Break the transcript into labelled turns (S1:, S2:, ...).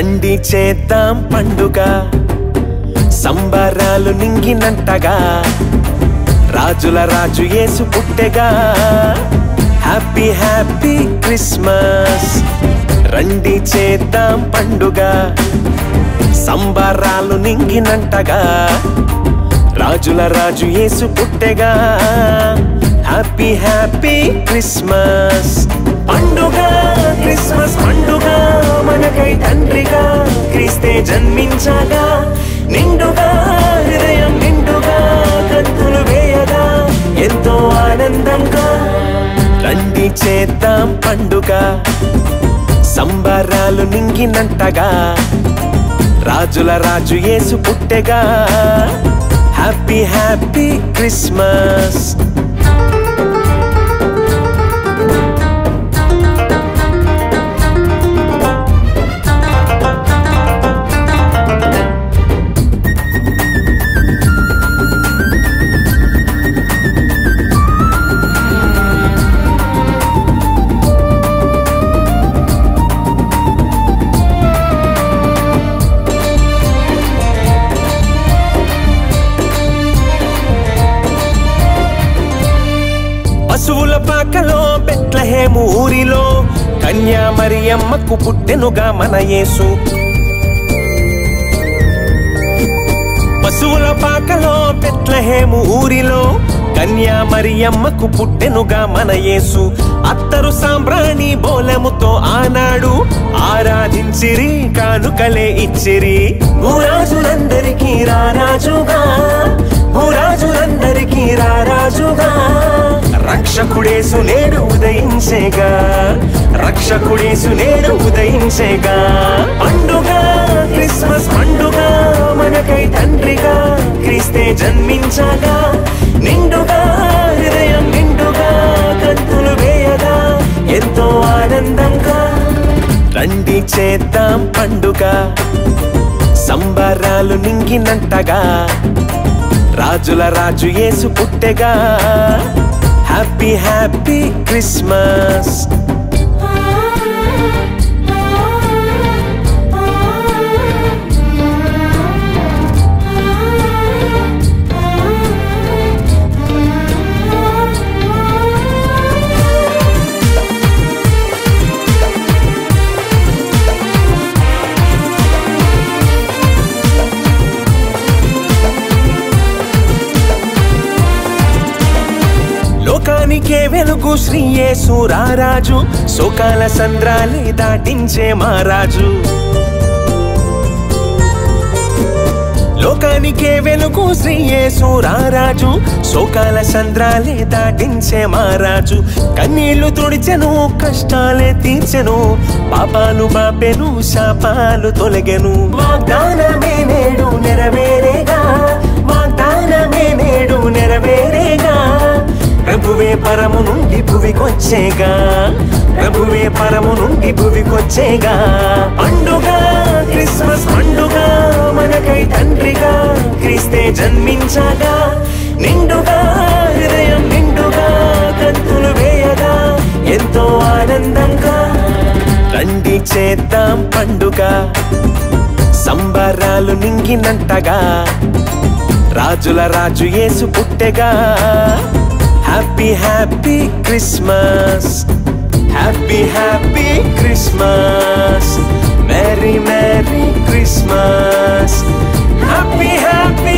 S1: రండి చేద్దాం పండుగ సంబరాలు నింగినంటగా రాజుల రాజు యేసు పుట్టెగా హ్యాపీ హ్యాపీ క్రిస్మస్ రండి చేద్దాం పండుగ సంబరాలు నింగినంటగా రాజుల రాజు యేసు పుట్టెగా హ్యాపీ హ్యాపీ క్రిస్మస్ పండుగ క్రిస్మస్ పండుగ మనకై తండ్రిగా క్రీస్తే జన్మించగా నిండుగా హృదయం నిండుగా కత్తులు వేయగా ఎంతో ఆనందంగా రండి చేద్దాం పండుగ సంబరాలు నింగినంటగా రాజుల రాజు యేసు పుట్టెగా హ్యాపీ హ్యాపీ క్రిస్మస్ పశువుల పాకలో బెత్లహేము ఊరిలో కన్యా మరియమ్మకు పుట్టెనుగా మన యేసు పశువుల పాకలో బెత్లహేము ఊరిలో కన్యా మరియమ్మకు పుట్టెనుగా మన యేసు అత్తరు సాంబ్రాణి బోలముతో ఆనాడు ఆరాధించిరి కానుకలే ఇచ్చిరి భూరాజులందరికీ రారాజుగా భూరాజులందరికీ రారాజుగా రక్షకుడేసు నేడు ఉదయించేగా రక్షకుడేసు నేడు ఉదయించేగా పండుగ క్రిస్మస్ పండుగ మనకై తండ్రిగా క్రీస్తే జన్మించగా నిండుగా హృదయం నిండుగా కత్తులు వేయగా ఎంతో ఆనందంగా రండి చేద్దాం పండుగ సంబరాలు నింగినంటగా రాజుల రాజు యేసు పుట్టెగా హ్యాపీ హ్యాపీ క్రిస్మస్ లోకానికే వెలుగు శ్రీ యేసు రారాజు సుఖాల సంద్రాలే దాటించే మహారాజు లోకానికే వెలుగు శ్రీ యేసు రారాజు శోకాల సంద్రాలే దాటించే మహారాజు కన్నీళ్లు తుడిచెను కష్టాలే తీర్చెను పాపాలు బాపెను శాపాలు తొలగెను వాగ్దానమే నేడు నెరవేరేగా వాగ్దానమే నేడు నెరవేరేగా ప్రభువే పరము నుండి భువికొచ్చేగా ప్రభువే పరము నుండి భువికొచ్చేగా పండుగ క్రిస్మస్ పండుగ మనకై తండ్రిగా క్రీస్తే జన్మించగా నిండుగా హృదయం నిండుగా కత్తులు వేయగా ఎంతో ఆనందంగా రండి చేద్దాం పండుగ సంబరాలు నింగినంటగా రాజుల రాజు యేసు పుట్టెగా happy happy Christmas happy happy Christmas merry merry Christmas happy happy